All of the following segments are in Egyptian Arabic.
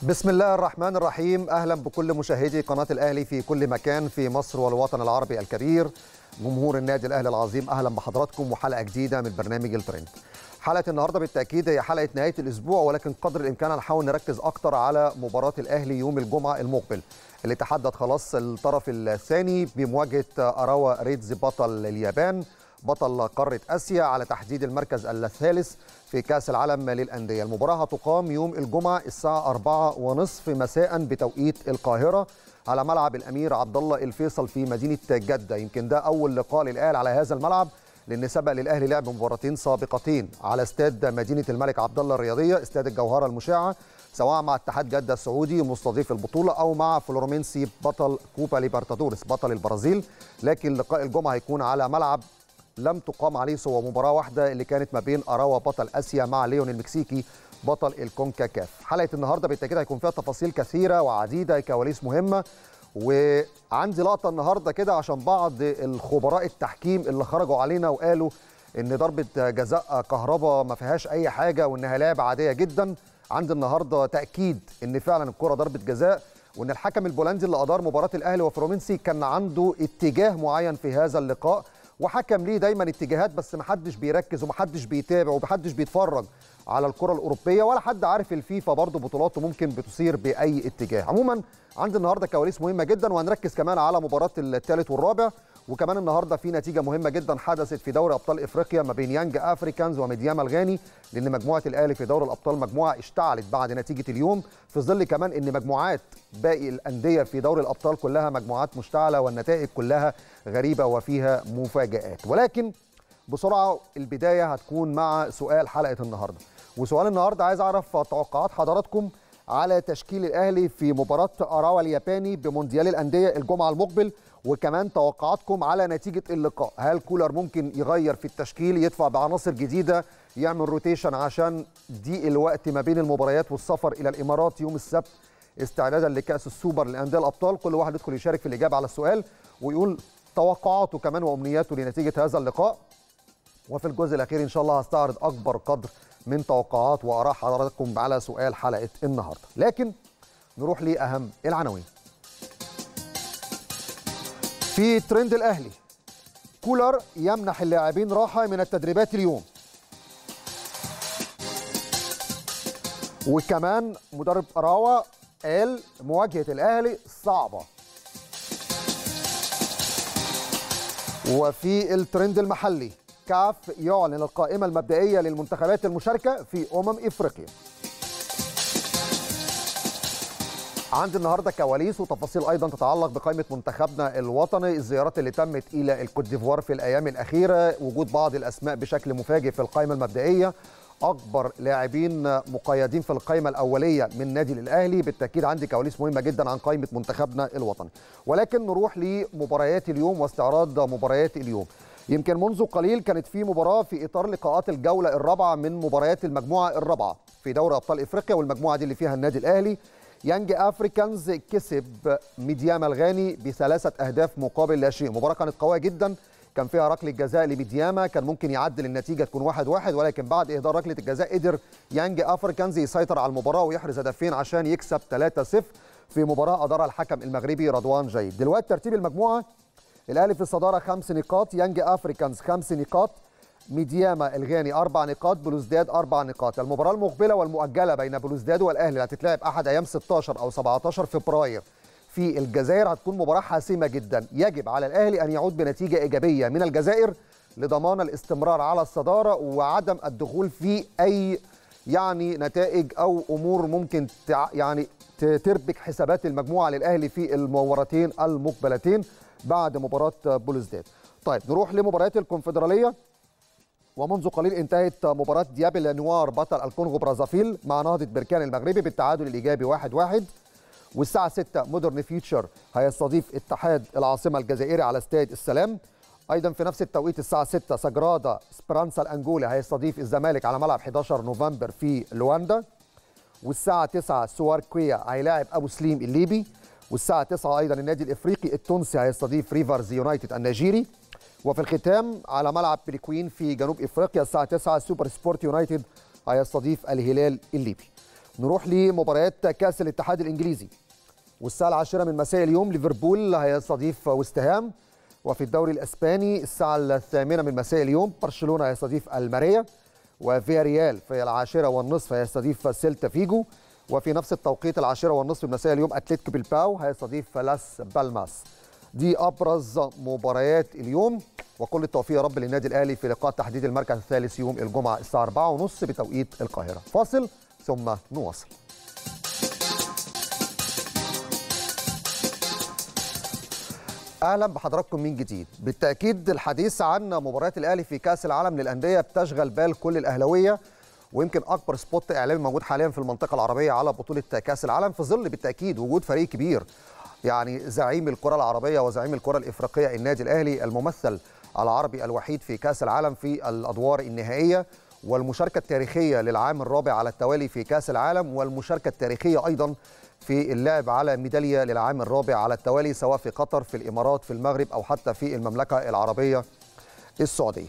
بسم الله الرحمن الرحيم اهلا بكل مشاهدي قناه الاهلي في كل مكان في مصر والوطن العربي الكبير جمهور النادي الاهلي العظيم اهلا بحضراتكم وحلقه جديده من برنامج الترند حلقه النهارده بالتاكيد هي حلقه نهايه الاسبوع ولكن قدر الامكان هنحاول نركز اكتر على مباراه الاهلي يوم الجمعه المقبل اللي تحدد خلاص الطرف الثاني بمواجهه اراوا ريدز بطل اليابان بطل قاره اسيا على تحديد المركز الثالث في كاس العالم للانديه المباراه هتقام يوم الجمعه الساعه 4 ونصف مساء بتوقيت القاهره على ملعب الامير عبد الله الفيصل في مدينه جده يمكن ده اول لقاء للاهلي على هذا الملعب لان سبق للاهلي لعب مباراتين سابقتين على استاد مدينه الملك عبد الله الرياضيه استاد الجوهره المشعه سواء مع اتحاد جده السعودي مستضيف البطوله او مع فلورمينسي بطل كوبا ليبرتادوريس بطل البرازيل لكن لقاء الجمعه هيكون على ملعب لم تقام عليه سوى مباراه واحده اللي كانت ما بين اراوا بطل اسيا مع ليون المكسيكي بطل الكونكاكاف حلقه النهارده بالتاكيد هيكون فيها تفاصيل كثيره وعديده كواليس مهمه وعندي لقطه النهارده كده عشان بعض الخبراء التحكيم اللي خرجوا علينا وقالوا ان ضربه جزاء كهربا ما فيهاش اي حاجه وانها لعبه عاديه جدا عندي النهارده تاكيد ان فعلا الكره ضربه جزاء وان الحكم البولندي اللي ادار مباراه الاهلي وفرومنسي كان عنده اتجاه معين في هذا اللقاء وحكم ليه دايما اتجاهات بس محدش بيركز ومحدش بيتابع ومحدش بيتفرج على الكره الاوروبيه ولا حد عارف الفيفا برضه بطولاته ممكن بتصير باي اتجاه عموما عندي النهارده كواليس مهمه جدا وهنركز كمان على مباراه الثالث والرابع وكمان النهارده في نتيجه مهمه جدا حدثت في دوري ابطال افريقيا ما بين يانج افريكانز وميدياما الغاني لان مجموعه الاهلي في دوري الابطال مجموعه اشتعلت بعد نتيجه اليوم في ظل كمان ان مجموعات باقي الانديه في دوري الابطال كلها مجموعات مشتعله والنتائج كلها غريبه وفيها مفاجات ولكن بسرعه البدايه هتكون مع سؤال حلقه النهارده وسؤال النهارده عايز اعرف توقعات حضراتكم على تشكيل الاهلي في مباراه اراوا الياباني بمونديال الانديه الجمعه المقبل وكمان توقعاتكم على نتيجه اللقاء هل كولر ممكن يغير في التشكيل يدفع بعناصر جديده يعمل روتيشن عشان ضيق الوقت ما بين المباريات والسفر الى الامارات يوم السبت استعدادا لكاس السوبر للانديه الابطال كل واحد يدخل يشارك في الاجابه على السؤال ويقول توقعاته كمان وامنياته لنتيجه هذا اللقاء وفي الجزء الاخير ان شاء الله هستعرض اكبر قدر من توقعات واراء حضراتكم على سؤال حلقه النهارده لكن نروح لاهم العناوين في ترند الاهلي كولر يمنح اللاعبين راحه من التدريبات اليوم وكمان مدرب اراوا قال مواجهه الاهلي صعبه وفي الترند المحلي كاف يعلن القائمه المبدئيه للمنتخبات المشاركه في امم افريقيا عندي النهارده كواليس وتفاصيل ايضا تتعلق بقائمه منتخبنا الوطني الزيارات اللي تمت الى الكوت ديفوار في الايام الاخيره وجود بعض الاسماء بشكل مفاجئ في القائمه المبدئيه اكبر لاعبين مقيدين في القائمه الاوليه من نادي الاهلي بالتاكيد عندي كواليس مهمه جدا عن قائمه منتخبنا الوطني ولكن نروح لمباريات اليوم واستعراض مباريات اليوم يمكن منذ قليل كانت في مباراه في اطار لقاءات الجوله الرابعه من مباريات المجموعه الرابعه في دوري ابطال افريقيا والمجموعه دي اللي فيها النادي الاهلي يانج افريكانز كسب ميدياما الغاني بثلاثه اهداف مقابل لا شيء مباراه كانت قويه جدا كان فيها ركله جزاء لميدياما كان ممكن يعدل النتيجه تكون واحد واحد ولكن بعد اهدار ركله الجزاء قدر يانج افريكانز يسيطر على المباراه ويحرز هدفين عشان يكسب 3-0 في مباراه ادارها الحكم المغربي رضوان جيد دلوقتي ترتيب المجموعه الاهلي في الصداره خمس نقاط يانج افريكانز خمس نقاط ميدياما الغاني اربع نقاط بلوزداد اربع نقاط المباراه المقبله والمؤجله بين بلوزداد والاهلي اللي هتتلعب احد ايام 16 او 17 فبراير في الجزائر هتكون مباراه حاسمه جدا يجب على الاهلي ان يعود بنتيجه ايجابيه من الجزائر لضمان الاستمرار على الصداره وعدم الدخول في اي يعني نتائج او امور ممكن تع يعني تربك حسابات المجموعه للاهلي في المباراتين المقبلتين بعد مباراه بلوزداد طيب نروح لمباريات الكونفدراليه ومنذ قليل انتهت مباراة ديابل نوار بطل الكونغو برازافيل مع نهضة بركان المغربي بالتعادل الإيجابي 1-1 واحد واحد. والساعة 6 مودرن فيوتشر هيستضيف اتحاد العاصمة الجزائري على استاد السلام أيضا في نفس التوقيت الساعة 6 سجرادا سبرانسا الأنجولي هيستضيف الزمالك على ملعب 11 نوفمبر في لواندا والساعة 9 سوار كويا هيلاعب أبو سليم الليبي والساعة 9 أيضا النادي الإفريقي التونسي هيستضيف ريفرز يونايتد النيجيري وفي الختام على ملعب بليكوين في جنوب افريقيا الساعه 9 سوبر سبورت يونايتد هيستضيف الهلال الليبي نروح لمباريات كاس الاتحاد الانجليزي والساعه العاشره من مساء اليوم ليفربول هيستضيف ويست هام وفي الدوري الاسباني الساعه الثامنه من مساء اليوم برشلونه هيستضيف الماريا وفياريال في العاشره والنصف هيستضيف سيلتا فيجو وفي نفس التوقيت العاشره والنصف من مساء اليوم اتلتيكو بالباو هيستضيف لاس بالماس دي ابرز مباريات اليوم وكل التوفيق يا رب للنادي الاهلي في لقاء تحديد المركز الثالث يوم الجمعه الساعه 4:30 بتوقيت القاهره فاصل ثم نواصل اهلا بحضراتكم من جديد بالتاكيد الحديث عن مباريات الاهلي في كاس العالم للانديه بتشغل بال كل الاهلاويه ويمكن اكبر سبوت اعلامي موجود حاليا في المنطقه العربيه على بطوله كاس العالم في ظل بالتاكيد وجود فريق كبير يعني زعيم الكره العربيه وزعيم الكره الافريقيه النادي الاهلي الممثل العربي الوحيد في كاس العالم في الادوار النهائيه والمشاركه التاريخيه للعام الرابع على التوالي في كاس العالم والمشاركه التاريخيه ايضا في اللعب على ميداليه للعام الرابع على التوالي سواء في قطر في الامارات في المغرب او حتى في المملكه العربيه السعوديه.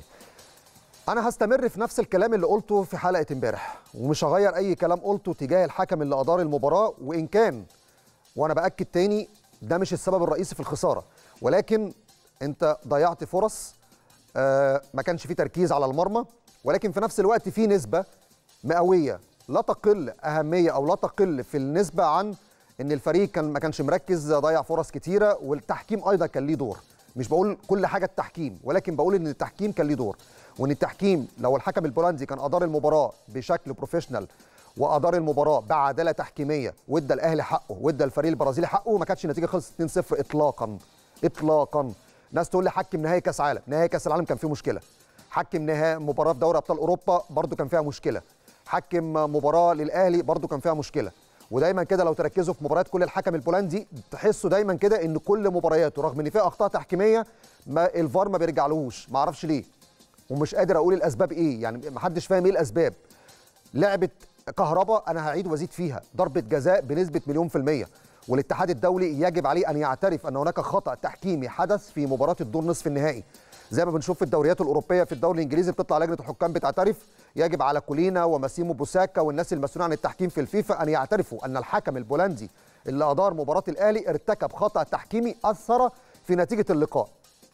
انا هستمر في نفس الكلام اللي قلته في حلقه امبارح ومش هغير اي كلام قلته تجاه الحكم اللي ادار المباراه وان كان وانا باكد تاني ده مش السبب الرئيسي في الخساره ولكن انت ضيعت فرص آه ما كانش فيه تركيز على المرمى ولكن في نفس الوقت في نسبه مئويه لا تقل اهميه او لا تقل في النسبه عن ان الفريق كان ما كانش مركز ضيع فرص كتيره والتحكيم ايضا كان ليه دور مش بقول كل حاجه التحكيم ولكن بقول ان التحكيم كان ليه دور وان التحكيم لو الحكم البولندي كان ادار المباراه بشكل بروفيشنال وادار المباراه بعداله تحكيميه وادى الاهلي حقه وادى الفريق البرازيلي حقه ما كانتش النتيجه خلصت 2-0 اطلاقا اطلاقا ناس تقول لي حكم نهائي كاس عالم نهائي كاس العالم كان فيه مشكله حكم نهائي مباراه في دوري ابطال اوروبا برده كان فيها مشكله حكم مباراه للاهلي برده كان فيها مشكله ودايما كده لو تركزوا في مباريات كل الحكم البولندي تحسوا دايما كده ان كل مبارياته رغم ان فيها اخطاء تحكيميه ما الفار ما بيرجعلهوش ما اعرفش ليه ومش قادر اقول الاسباب ايه يعني ما حدش فاهم ايه الاسباب لعبه كهرباء انا هعيد وازيد فيها ضربه جزاء بنسبه مليون في الميه والاتحاد الدولي يجب عليه ان يعترف ان هناك خطا تحكيمي حدث في مباراه الدور نصف النهائي زي ما بنشوف في الدوريات الاوروبيه في الدوري الانجليزي بتطلع لجنه الحكام بتعترف يجب على كولينا وماسيمو بوساكا والناس المسؤولين عن التحكيم في الفيفا ان يعترفوا ان الحكم البولندي اللي ادار مباراه الاهلي ارتكب خطا تحكيمي اثر في نتيجه اللقاء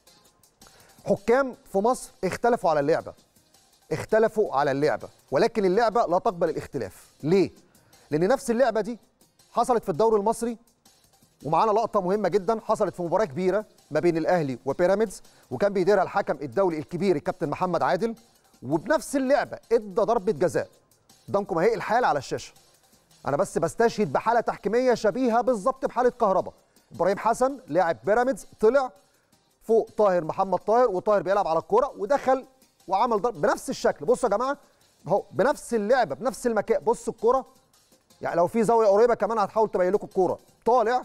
حكام في مصر اختلفوا على اللعبه اختلفوا على اللعبه ولكن اللعبه لا تقبل الاختلاف ليه لان نفس اللعبه دي حصلت في الدوري المصري ومعانا لقطه مهمه جدا حصلت في مباراه كبيره ما بين الاهلي وبيراميدز وكان بيديرها الحكم الدولي الكبير الكابتن محمد عادل وبنفس اللعبه ادى ضربه جزاء قدامكم اهي الحاله على الشاشه انا بس بستشهد بحاله تحكيميه شبيهه بالظبط بحاله كهرباء ابراهيم حسن لاعب بيراميدز طلع فوق طاهر محمد طاهر وطاهر بيلعب على الكوره ودخل وعمل ضرب بنفس الشكل بصوا يا جماعه اهو بنفس اللعبه بنفس المكان بصوا الكوره يعني لو في زاويه قريبه كمان هتحاول تبين لكم الكوره طالع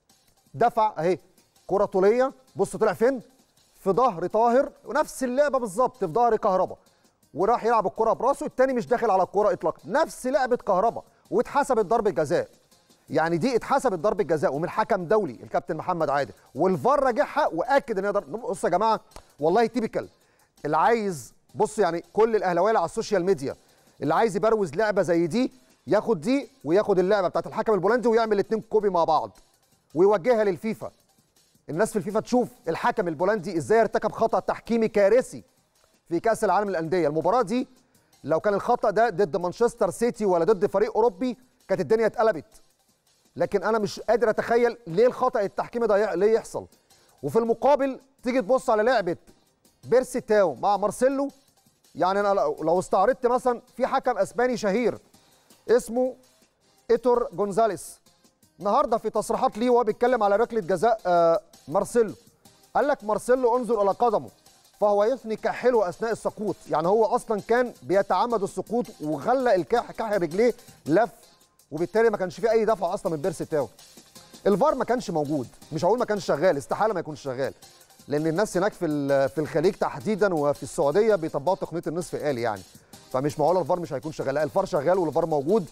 دفع اهي كره طوليه بص طلع فين في ظهر طاهر ونفس اللعبه بالظبط في ظهر كهربا وراح يلعب الكره براسه الثاني مش داخل على الكره اطلاقا نفس لعبه كهربا واتحسبت ضربه جزاء يعني دي اتحسبت ضربه جزاء ومن حكم دولي الكابتن محمد عادل والفار راجعها واكد ان هي ضربه بصوا يا جماعه والله تيبيكال اللي عايز بص يعني كل الاهلاويه على السوشيال ميديا اللي عايز يبروز لعبه زي دي ياخد دي وياخد اللعبه بتاعت الحكم البولندي ويعمل الاثنين كوبي مع بعض ويوجهها للفيفا الناس في الفيفا تشوف الحكم البولندي ازاي ارتكب خطا تحكيمي كارثي في كاس العالم للانديه المباراه دي لو كان الخطا ده ضد مانشستر سيتي ولا ضد فريق اوروبي كانت الدنيا اتقلبت لكن انا مش قادر اتخيل ليه الخطا التحكيمي ده ليه يحصل وفي المقابل تيجي تبص على لعبه بيرسي تاو مع مارسيلو يعني انا لو استعرضت مثلا في حكم اسباني شهير اسمه ايتور جونزاليس النهارده في تصريحات ليه وهو بيتكلم على ركله جزاء آه مارسيلو قال لك مارسيلو انظر الى قدمه فهو يثني كاحله اثناء السقوط يعني هو اصلا كان بيتعمد السقوط وغلق الكاح كاح رجليه لف وبالتالي ما كانش فيه اي دفع اصلا من بيرسي تاو الفار ما كانش موجود مش هقول ما كانش شغال استحاله ما يكونش شغال لان الناس هناك في في الخليج تحديدا وفي السعوديه بيطبقوا تقنيه النصف آلي يعني فمش معقول الفار مش هيكون شغال لا الفار شغال والفار موجود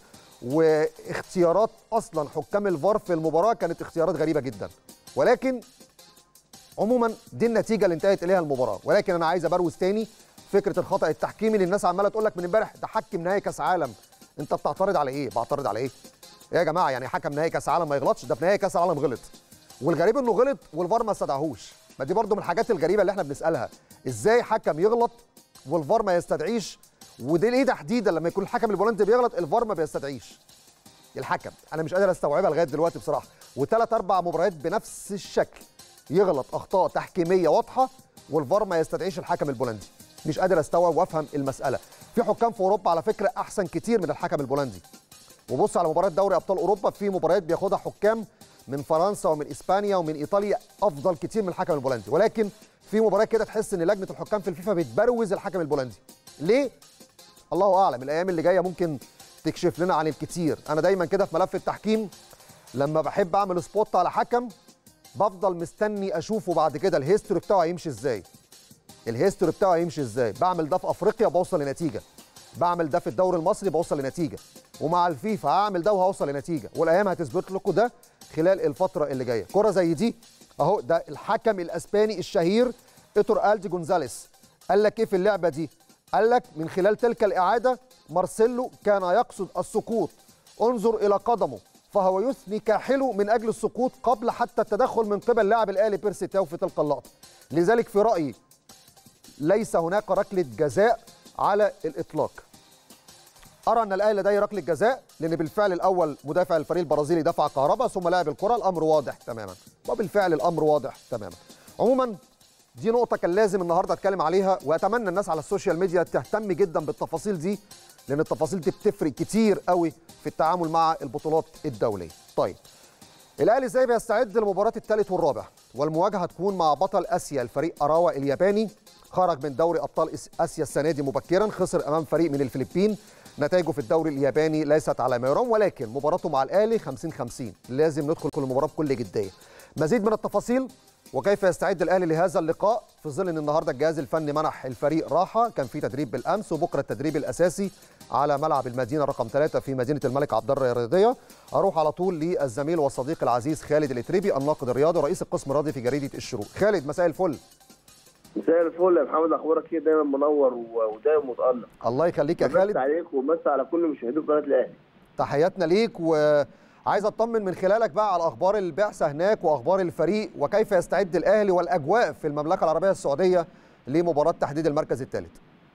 واختيارات اصلا حكام الفار في المباراه كانت اختيارات غريبه جدا ولكن عموما دي النتيجه اللي انتهت اليها المباراه ولكن انا عايز ابروز تاني فكره الخطا التحكيمي اللي الناس عماله تقول لك من امبارح ده حكم نهائي كاس عالم انت بتعترض على ايه بعترض على ايه إيه يا جماعه يعني حكم نهائي كاس عالم ما يغلطش ده في نهائي كاس العالم غلط والغريب انه غلط والفار ما استدعاهوش ما دي برضو من الحاجات الغريبه اللي احنا بنسالها ازاي حكم يغلط والفار ما يستدعيش ودي ليه تحديدا لما يكون الحكم البولندي بيغلط الفار ما بيستدعيش الحكم انا مش قادر استوعبها لغايه دلوقتي بصراحه وثلاث اربع مباريات بنفس الشكل يغلط اخطاء تحكيميه واضحه والفار ما يستدعيش الحكم البولندي مش قادر استوعب وافهم المساله في حكام في اوروبا على فكره احسن كتير من الحكم البولندي وبص على مباريات دوري ابطال اوروبا في مباريات بياخدها حكام من فرنسا ومن اسبانيا ومن ايطاليا افضل كتير من الحكم البولندي ولكن في مباريات كده تحس ان لجنه الحكام في الفيفا بتبروز الحكم البولندي ليه الله اعلم الايام اللي جايه ممكن تكشف لنا عن الكتير انا دايما كده في ملف التحكيم لما بحب اعمل سبوت على حكم بفضل مستني اشوفه بعد كده الهيستوري بتاعه هيمشي ازاي الهيستوري بتاعه هيمشي ازاي بعمل ده في افريقيا بوصل لنتيجه بعمل ده في الدوري المصري بوصل لنتيجه ومع الفيفا هعمل ده وهوصل لنتيجه والايام هتثبت لكم ده خلال الفتره اللي جايه كره زي دي اهو ده الحكم الاسباني الشهير ايتور الدي جونزاليس قال لك ايه في اللعبه دي قال لك من خلال تلك الاعاده مارسيلو كان يقصد السقوط انظر الى قدمه فهو يثني كاحله من اجل السقوط قبل حتى التدخل من قبل لاعب الاهلي بيرسي تاو في تلك اللقطه لذلك في رايي ليس هناك ركله جزاء على الاطلاق ارى ان الاهلي لديه ركله جزاء لان بالفعل الاول مدافع الفريق البرازيلي دفع كهرباء ثم لاعب الكره الامر واضح تماما وبالفعل الامر واضح تماما عموما دي نقطه كان لازم النهارده اتكلم عليها واتمنى الناس على السوشيال ميديا تهتم جدا بالتفاصيل دي لان التفاصيل دي بتفرق كتير قوي في التعامل مع البطولات الدوليه طيب الاهلي ازاي بيستعد لمباراه الثالث والرابع والمواجهه هتكون مع بطل اسيا الفريق اراوا الياباني خرج من دوري ابطال اسيا السنه دي مبكرا خسر امام فريق من الفلبين نتائجه في الدوري الياباني ليست على ما يرام ولكن مباراته مع الاهلي 50 50 لازم ندخل كل مباراه بكل جديه مزيد من التفاصيل وكيف يستعد الاهلي لهذا اللقاء في ظل ان النهارده الجهاز الفني منح الفريق راحه كان في تدريب بالامس وبكره التدريب الاساسي على ملعب المدينه رقم ثلاثة في مدينه الملك عبد الله الرياضيه اروح على طول للزميل والصديق العزيز خالد الاتريبي الناقد الرياضي رئيس القسم الرياضي في جريده الشروق خالد مساء الفل مساء الفل يا محمد اخبارك ايه دايما منور ودايما متالق الله يخليك يا خالد عليك ومس على كل مشاهدي قناه الاهلي تحياتنا ليك وعايز اطمن من خلالك بقى على اخبار البعثه هناك واخبار الفريق وكيف يستعد الاهلي والاجواء في المملكه العربيه السعوديه لمباراه تحديد المركز الثالث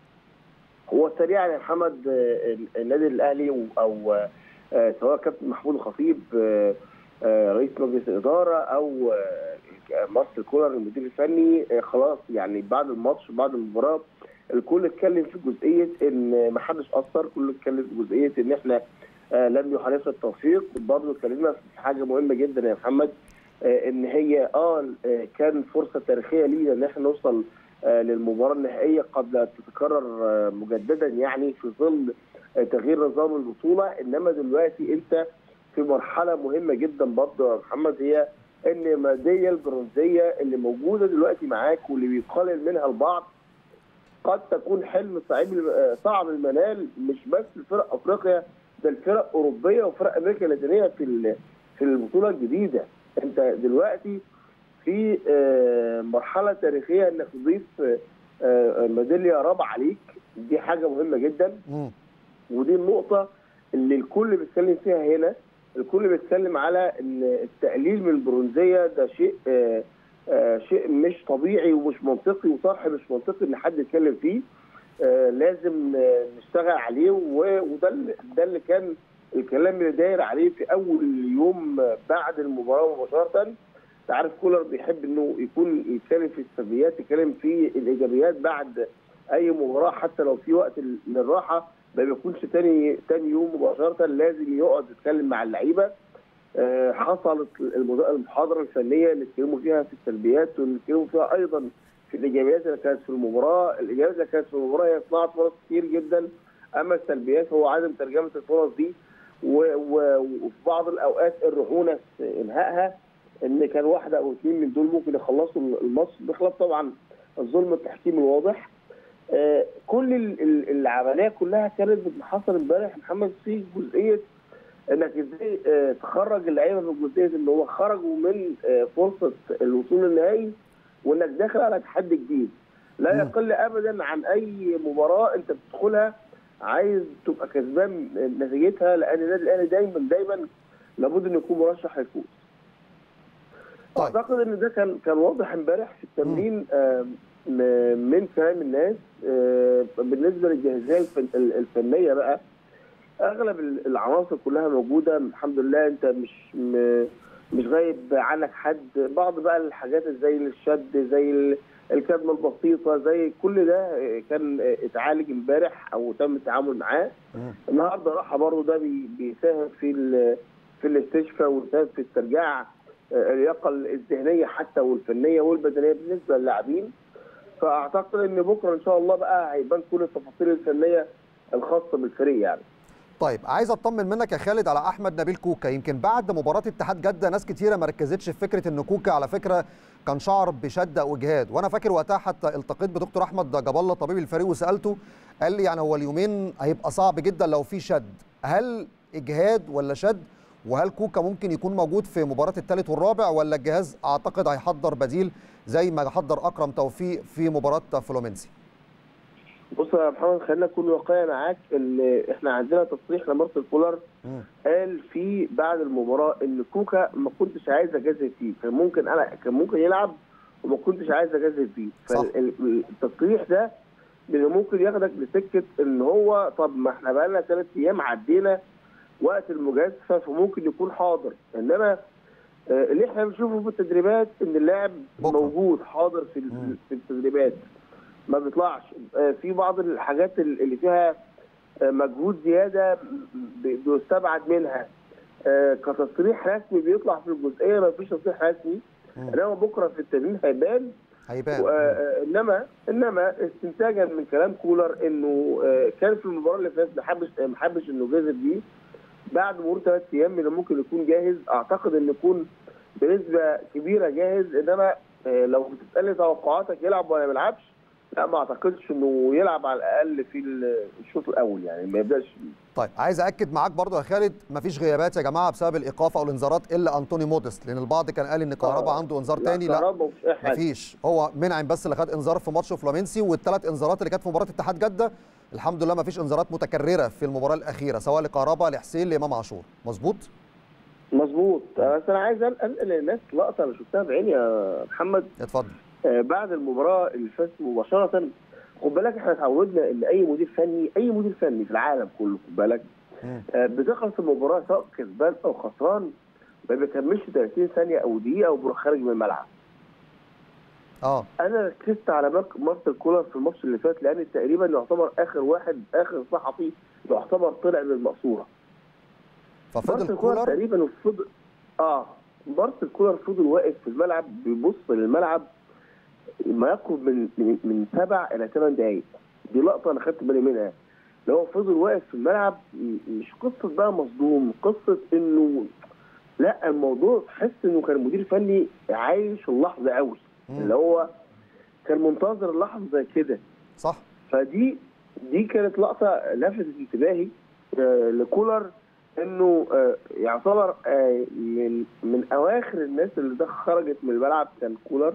هو سريعا يا محمد النادي الاهلي او سواء كابتن محمود الخطيب رئيس مجلس الاداره او مارسيل كولر المدير الفني خلاص يعني بعد الماتش بعد المباراه الكل اتكلم في جزئيه ان ما حدش اثر كله اتكلم في جزئيه ان احنا لم يحالفنا التوفيق برضه اتكلمنا في حاجه مهمه جدا يا محمد ان هي اه كان فرصه تاريخيه لينا ان احنا نوصل للمباراه النهائيه قبل ان تتكرر مجددا يعني في ظل تغيير نظام البطوله انما دلوقتي انت في مرحله مهمه جدا برضه يا محمد هي ان الميداليه البرونزيه اللي موجوده دلوقتي معاك واللي بيقلل منها البعض قد تكون حلم صعب صعب المنال مش بس لفرق افريقيا ده الفرق اوروبيه وفرق امريكا اللاتينيه في في البطوله الجديده انت دلوقتي في مرحله تاريخيه انك تضيف ميداليه رابعه عليك دي حاجه مهمه جدا ودي النقطه اللي الكل بيتكلم فيها هنا الكل بيتكلم على ان التقليل من البرونزيه ده شيء آآ آآ شيء مش طبيعي ومش منطقي وصح مش منطقي ان حد يتكلم فيه لازم نشتغل عليه وده ده اللي كان الكلام اللي داير عليه في اول يوم بعد المباراه مباشره انت عارف كولر بيحب انه يكون يتكلم في السلبيات يتكلم في الايجابيات بعد اي مباراه حتى لو في وقت للراحه ما بيكونش تاني تاني يوم مباشره لازم يقعد يتكلم مع اللعيبه أه حصلت المحاضره الفنيه اللي اتكلموا فيها في السلبيات واللي اتكلموا فيها ايضا في الايجابيات اللي كانت في المباراه، الايجابيات اللي كانت في المباراه هي صناعه فرص كتير جدا اما السلبيات هو عدم ترجمه الفرص دي وفي بعض الاوقات الرهونه في انهائها ان كان واحده او اثنين من دول ممكن يخلصوا الماتش بخلاف طبعا الظلم التحكيمي الواضح. آه كل العمليه كلها كانت بتحصل امبارح محمد في جزئيه انك ازاي آه تخرج اللعيبه من جزئيه ان هو خرجوا من آه فرصه الوصول للنهائي وانك داخل على تحدي جديد لا يقل ابدا عن اي مباراه انت بتدخلها عايز تبقى كسبان نتيجتها لان النادي الاهلي دايما دايما لابد انه يكون مرشح يفوز. طيب. اعتقد ان ده كان كان واضح امبارح في التمرين آه، م- من كلام الناس آه، بالنسبه للجاهزيه الفن- الفنيه بقى اغلب ال- العناصر كلها موجوده الحمد لله انت مش م- مش غايب عنك حد بعض بقى الحاجات زي الشد زي ال- الكدمه البسيطه زي كل ده آه، كان آه، اتعالج امبارح او تم التعامل معاه مم. النهارده راحه برضه ده بي- بيساهم في ال- في الاستشفاء ويساهم في استرجاع آه، اللياقه الذهنيه حتى والفنيه والبدنيه بالنسبه للاعبين فاعتقد ان بكره ان شاء الله بقى هيبان كل التفاصيل الفنيه الخاصه بالفريق يعني طيب عايز اطمن منك يا خالد على احمد نبيل كوكا يمكن بعد مباراه اتحاد جده ناس كتيره ما ركزتش في فكره ان كوكا على فكره كان شعر بشده او اجهاد وانا فاكر وقتها حتى التقيت بدكتور احمد جاب الله طبيب الفريق وسالته قال لي يعني هو اليومين هيبقى صعب جدا لو في شد هل اجهاد ولا شد وهل كوكا ممكن يكون موجود في مباراه الثالث والرابع ولا الجهاز اعتقد هيحضر بديل زي ما حضر اكرم توفيق في مباراه فلومنسي بص يا محمد خلينا نكون واقعي معاك ان احنا عندنا تصريح لمارسيل كولر مم. قال في بعد المباراه ان كوكا ما كنتش عايز اجازف فيه كان ممكن انا كان ممكن يلعب وما كنتش عايز اجازف فيه صح. فالتصريح ده من ممكن ياخدك لسكه ان هو طب ما احنا بقى لنا ثلاث ايام عدينا وقت المجازفه فممكن يكون حاضر انما آه، اللي احنا بنشوفه في التدريبات ان اللاعب بكرة. موجود حاضر في مم. ال- في التدريبات ما بيطلعش آه، في بعض الحاجات اللي فيها آه، مجهود زياده ب- بيستبعد منها آه، كتصريح رسمي بيطلع في الجزئيه ما فيش تصريح رسمي مم. انما بكره في التمرين هيبان هيبان و- آه، انما انما استنتاجا من كلام كولر انه آه، كان في المباراه اللي فاتت ما حبش ما حبش انه جاذب دي بعد مرور ثلاث ايام من ممكن يكون جاهز اعتقد ان يكون بنسبه كبيره جاهز انما آه، لو بتسالني توقعاتك يلعب ولا ما يلعبش لا ما اعتقدش انه يلعب على الاقل في الشوط الاول يعني ما يبداش طيب عايز اكد معاك برضو يا خالد مفيش غيابات يا جماعه بسبب الايقاف او الانذارات الا انطوني مودست لان البعض كان قال ان كهربا آه. عنده انذار تاني لا كهربا مفيش اي حاجه مفيش هو منعم بس اللي خد انذار في ماتش فلامينسي والثلاث انذارات اللي كانت في مباراه اتحاد جده الحمد لله مفيش انذارات متكرره في المباراه الاخيره سواء لكهربا لحسين لامام عاشور مظبوط مظبوط بس انا عايز انقل للناس لقطه انا شفتها بعيني يا محمد اتفضل آه، بعد المباراه اللي فاتت مباشره خد بالك احنا اتعودنا ان اي مدير فني اي مدير فني في العالم كله خد بالك مم. آه، بتخلص المباراه سواء كسبان او خسران ما بيكملش 30 ثانيه او دقيقه وبيروح خارج من الملعب اه انا ركزت على مارك- مارسيل كولر في الماتش اللي فات لان تقريبا يعتبر اخر واحد اخر صحفي يعتبر طلع من المقصوره ففضل مارسيل كولر كولر تقريبا فضل اه مارسيل كولر فضل واقف في الملعب بيبص للملعب ما يقرب من من, من سبع الى ثمان دقائق دي لقطه انا خدت بالي منها اللي هو فضل واقف في الملعب م- مش قصه بقى مصدوم قصه انه لا الموضوع تحس انه كان مدير فني عايش اللحظه قوي مم. اللي هو كان منتظر اللحظه زي كده صح فدي دي كانت لقطه لفتت انتباهي آه، لكولر انه آه، يعتبر آه، من من اواخر الناس اللي ده خرجت من الملعب كان كولر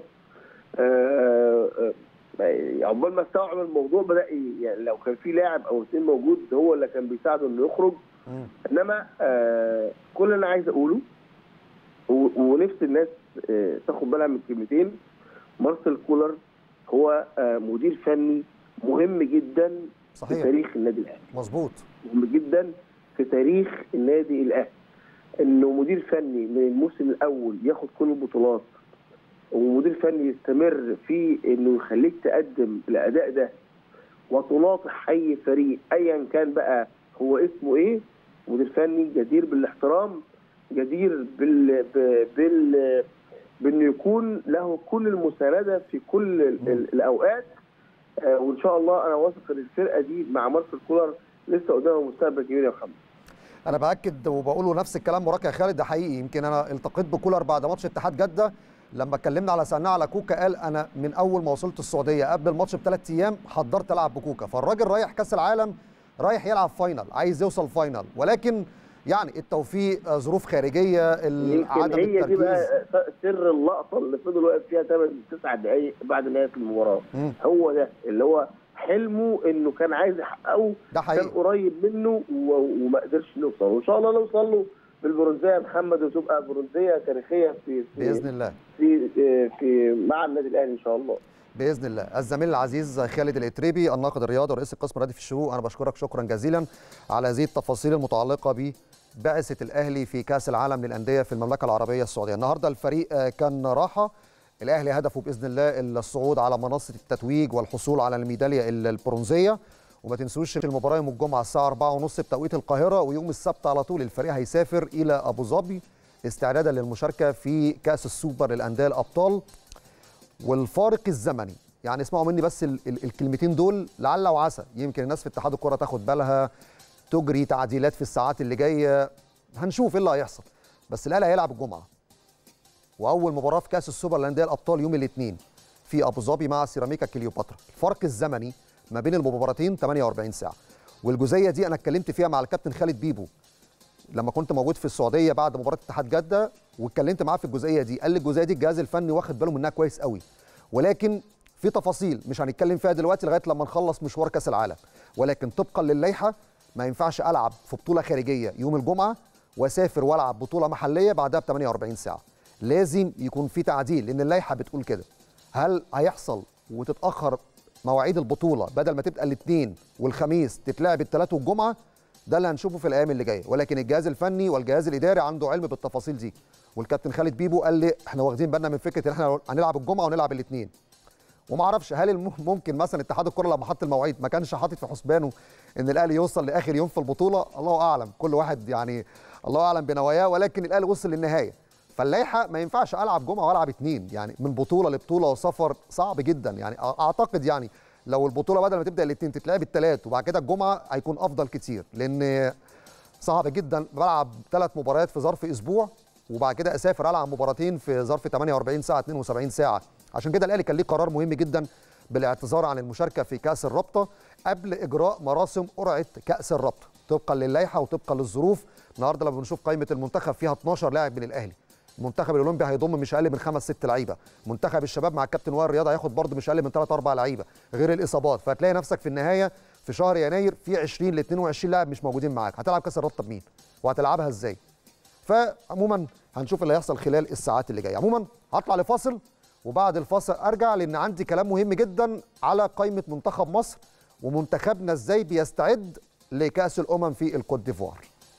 آه، آه، آه، عقبال ما استوعب الموضوع بدا ي- يعني لو كان في لاعب او اثنين موجود هو اللي كان بيساعده انه يخرج مم. انما آه، كل اللي انا عايز اقوله و- ونفس الناس آه، تاخد بالها من كلمتين مارسيل كولر هو آه، مدير فني مهم جدا في صحيح تاريخ النادي الاهلي مظبوط مهم جدا في تاريخ النادي الاهلي انه مدير فني من الموسم الاول ياخد كل البطولات ومدير فني يستمر في انه يخليك تقدم الاداء ده وتناطح اي فريق ايا كان بقى هو اسمه ايه مدير فني جدير بالاحترام جدير بال ب- بال بانه يكون له كل المسانده في كل ال- ال- الاوقات آه، وان شاء الله انا واثق ان الفرقه دي مع مارسيل كولر لسه قدامها مستقبل كبير يا محمد انا باكد وبقوله نفس الكلام وراك يا خالد ده حقيقي يمكن انا التقيت بكولر بعد ماتش اتحاد جده لما اتكلمنا على سالناه على كوكا قال انا من اول ما وصلت السعوديه قبل الماتش بثلاث ايام حضرت العب بكوكا فالراجل رايح كاس العالم رايح يلعب فاينل عايز يوصل فاينل ولكن يعني التوفيق آه، ظروف خارجيه ال- يمكن عدم هي دي التركيز بقى سر اللقطه اللي فضل واقف فيها 8 9 دقائق بعد نهايه المباراه مم. هو ده اللي هو حلمه انه كان عايز يحققه ده حقيقي كان قريب منه و- وما قدرش نوصل وان شاء الله نوصل له بالبرونزيه يا محمد وتبقى برونزيه تاريخيه في في باذن الله في في مع النادي الاهلي ان شاء الله باذن الله الزميل العزيز خالد الاتريبي الناقد الرياضي ورئيس القسم الرياضي في الشروق انا بشكرك شكرا جزيلا على هذه التفاصيل المتعلقه ببعثه الاهلي في كاس العالم للانديه في المملكه العربيه السعوديه النهارده الفريق آه، كان راحه الاهلي هدفه باذن الله الصعود على منصه التتويج والحصول على الميداليه ال- البرونزيه وما تنسوش المباراه يوم الجمعه الساعه 4:30 بتوقيت القاهره ويوم السبت على طول الفريق هيسافر الى ابو ظبي استعدادا للمشاركه في كاس السوبر للانديه الابطال والفارق الزمني يعني اسمعوا مني بس ال ال الكلمتين دول لعل وعسى يمكن الناس في اتحاد الكره تاخد بالها تجري تعديلات في الساعات اللي جايه هنشوف ايه اللي هيحصل بس الاهلي هيلعب الجمعه واول مباراه في كاس السوبر للانديه الابطال يوم الاثنين في ابو ظبي مع سيراميكا كليوباترا الفرق الزمني ما بين المباراتين 48 ساعه والجزئيه دي انا اتكلمت فيها مع الكابتن خالد بيبو لما كنت موجود في السعوديه بعد مباراه اتحاد جده واتكلمت معاه في الجزئيه دي قال لي الجزئيه دي الجهاز الفني واخد باله منها كويس قوي ولكن في تفاصيل مش هنتكلم فيها دلوقتي لغايه لما نخلص مشوار كاس العالم ولكن طبقا للائحه ما ينفعش العب في بطوله خارجيه يوم الجمعه واسافر والعب بطوله محليه بعدها ب 48 ساعه لازم يكون في تعديل لان اللائحه بتقول كده هل هيحصل وتتاخر مواعيد البطوله بدل ما تبقى الاثنين والخميس تتلعب الثلاث والجمعه ده اللي هنشوفه في الايام اللي جايه ولكن الجهاز الفني والجهاز الاداري عنده علم بالتفاصيل دي والكابتن خالد بيبو قال لي احنا واخدين بالنا من فكره ان احنا هنلعب الجمعه ونلعب الاثنين وما اعرفش هل الم- ممكن مثلا اتحاد الكره لما حط المواعيد ما كانش حاطط في حسبانه ان الاهلي يوصل لاخر يوم في البطوله الله اعلم كل واحد يعني الله اعلم بنواياه ولكن الاهلي وصل للنهايه فاللائحه ما ينفعش العب جمعه والعب اثنين يعني من بطوله لبطوله وسفر صعب جدا يعني أ- اعتقد يعني لو البطوله بدل ما تبدا الاثنين تتلعب الثلاث وبعد كده الجمعه هيكون افضل كتير لان صعب جدا بلعب ثلاث مباريات في ظرف اسبوع وبعد كده اسافر العب مباراتين في ظرف 48 ساعه 72 ساعه عشان كده الاهلي كان ليه قرار مهم جدا بالاعتذار عن المشاركه في كاس الرابطه قبل اجراء مراسم قرعه كاس الرابطه طبقا للائحه وطبقا للظروف النهارده لما بنشوف قائمه المنتخب فيها 12 لاعب من الاهلي المنتخب الاولمبي هيضم مش اقل من خمس ست لعيبه منتخب الشباب مع الكابتن وائل رياض هياخد برضه مش اقل من ثلاث اربع لعيبه غير الاصابات فهتلاقي نفسك في النهايه في شهر يناير في 20 ل 22 لاعب مش موجودين معاك هتلعب كاس الرابطه بمين وهتلعبها ازاي فعموما هنشوف اللي هيحصل خلال الساعات اللي جايه عموما هطلع لفاصل وبعد الفاصل ارجع لان عندي كلام مهم جدا على قائمه منتخب مصر ومنتخبنا ازاي بيستعد لكاس الامم في الكوت ديفوار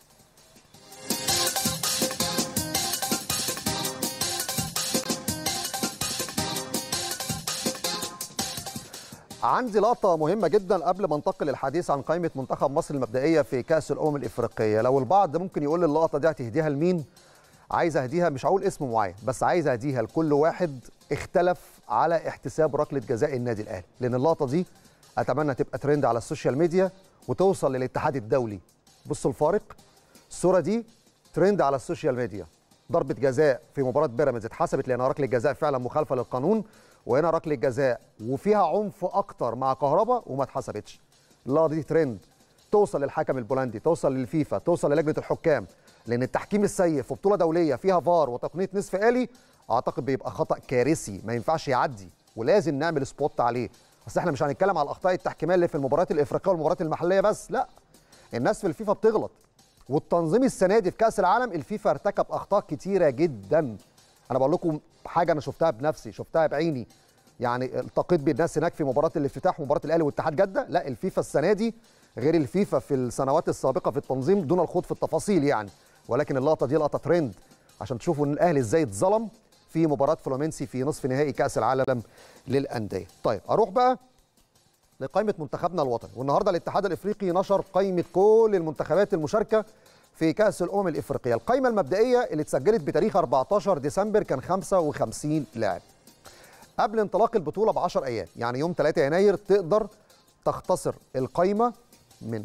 عندي لقطة مهمة جدا قبل ما انتقل الحديث عن قائمة منتخب مصر المبدئية في كأس الأمم الإفريقية، لو البعض ممكن يقول لي اللقطة دي هتهديها لمين؟ عايز أهديها مش هقول اسم معين، بس عايز أهديها لكل واحد اختلف على احتساب ركلة جزاء النادي الأهلي، لأن اللقطة دي أتمنى تبقى ترند على السوشيال ميديا وتوصل للاتحاد الدولي. بصوا الفارق الصورة دي ترند على السوشيال ميديا. ضربة جزاء في مباراة بيراميدز اتحسبت لأنها ركلة جزاء فعلا مخالفة للقانون وهنا ركله جزاء وفيها عنف اكتر مع كهربا وما اتحسبتش اللقطه دي ترند توصل للحكم البولندي توصل للفيفا توصل للجنه الحكام لان التحكيم السيء في بطوله دوليه فيها فار وتقنيه نصف آلي اعتقد بيبقى خطا كارثي ما ينفعش يعدي ولازم نعمل سبوت عليه بس احنا مش هنتكلم على الاخطاء التحكيميه اللي في المباريات الافريقيه والمباريات المحليه بس لا الناس في الفيفا بتغلط والتنظيم السنه دي في كاس العالم الفيفا ارتكب اخطاء كتيره جدا انا بقول لكم حاجه انا شفتها بنفسي شفتها بعيني يعني التقيت بالناس هناك في مباراه الافتتاح ومباراه الاهلي واتحاد جده لا الفيفا السنه دي غير الفيفا في السنوات السابقه في التنظيم دون الخوض في التفاصيل يعني ولكن اللقطه دي لقطه ترند عشان تشوفوا ان الاهلي ازاي اتظلم في مباراه فلومينسي في نصف نهائي كاس العالم للانديه طيب اروح بقى لقائمه منتخبنا الوطني والنهارده الاتحاد الافريقي نشر قائمه كل المنتخبات المشاركه في كاس الامم الافريقيه القائمه المبدئيه اللي اتسجلت بتاريخ 14 ديسمبر كان 55 لاعب قبل انطلاق البطوله ب 10 ايام يعني يوم 3 يناير تقدر تختصر القائمه من